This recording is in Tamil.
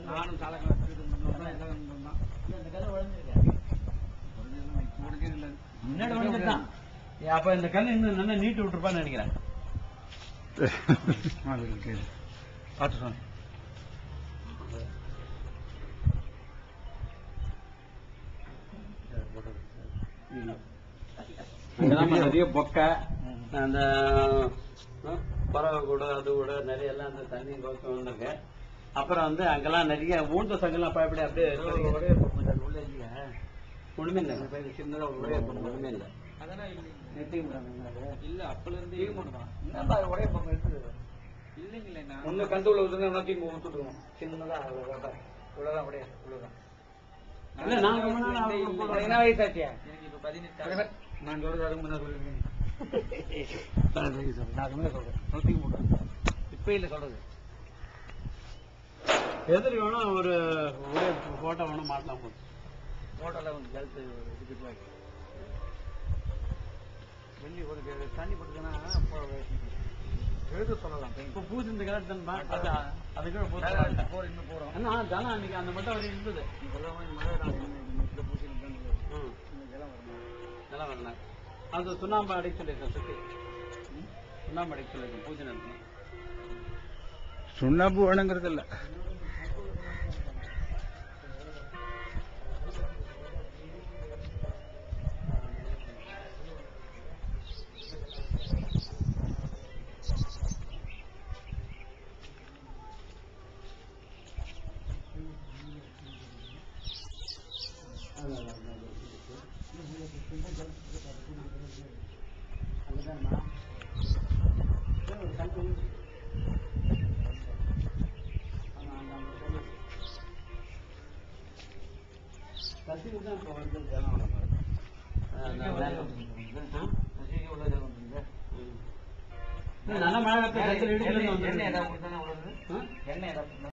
நானும் காலக்கணக்கு வச்சுட்டு இருந்தோம் தான் எல்லாம் இருந்தோம் தான் இந்த கல் உடஞ்சிருக்கு உடஞ்சது இல்லை முன்னாடி உடஞ்சிருக்கான் அப்ப இந்த கல் இன்னும் நல்லா நீட்டு விட்டுருப்பான்னு நினைக்கிறேன் அது இருக்கு பார்த்து சொன்னேன் அங்கெல்லாம் நிறைய பொக்கை அந்த அஹ், பறவை கூட அது கூட நிறைய எல்லாம் அந்த தண்ணி கோக்கம் வந்திருக்கு அப்புறம் வந்து அங்கெல்லாம் நிறைய ஊந்த சங்கெல்லாம் அப்ப எப்படி அப்படியே ஒரே பொம்மை உள்ள இல்லையா ஒண்ணுமே இல்லை சின்னதா ஒரே பொண்ணு ஒண்ணுமே இல்லை அதெல்லாம் இல்லை நிறுத்திக்க முடியாது இல்ல அப்பல இருந்து இது மட்டும் தான் ஒரே பொம்மை இருக்குது இல்லைங்களே நான் ஒண்ணு கண்டு உள்ள விட்டுங்க நோக்கி விட்டுருக்கோம் சின்னதா அவ்வளவுதான் இவ்வளவுதான் அப்படியே இவ்வளவுதான் இல்ல நாங்க ரொம்ப நாள் ஆகுது இல்லை, போடுறோம். என்ன வயசாச்சியா எனக்கு இப்ப பதினெட்டு நான் சொல்றது அதுக்கு முன்னாடி சொல்லிருக்கேன் நான் அதுக்கு முன்னாடி சொல்றேன் நூத்தி மூணு இப்ப இல்ல சொல்றது எதிரி வேணும் ஒரு ஒரே போட்டோ வேணும் மாட்டலாம் போதும் ஹோட்டல்ல வந்து ஜலத்து இதுக்கு வெள்ளி ஒரு கே- தண்ணி போட்டுக்கன்னா அப்போ எழுத சொல்லலாம் இப்போ பூசி இந்த கலர் தானே அதுக்கு மேல பூசி போற இன்னும் போறோம் ஆனா தானே அன்னைக்கு அந்த மட்டும் வரையும் இருந்தது இப்பெல்லாம் வந்து மழை நாள் இந்த பூசி ம் இதெல்லாம் வரணும் நல்லா வரல அது சுண்ணாம்பு அடிக்க சொல்லியிருக்கேன் சுத்தி சுண்ணாம்பு அடிக்க சொல்லியிருக்கேன் பூஜை நடத்தணும் சுண்ணாம்பு வேணுங்கிறது இல்ல கத்திக்கு தான் இப்போ வந்து ஜலம் வர மாதிரி. அஹ் மேல- ஆ? ம். நல்லா மழை பெய்யுது, கத்திரி இடிச்சுட்டு வந்து எண்ணெய் வந்துருக்கு. ஏதாவது கொடுத்தானே அவ்வளவு ஆ? எண்ணெய் ஏதாவது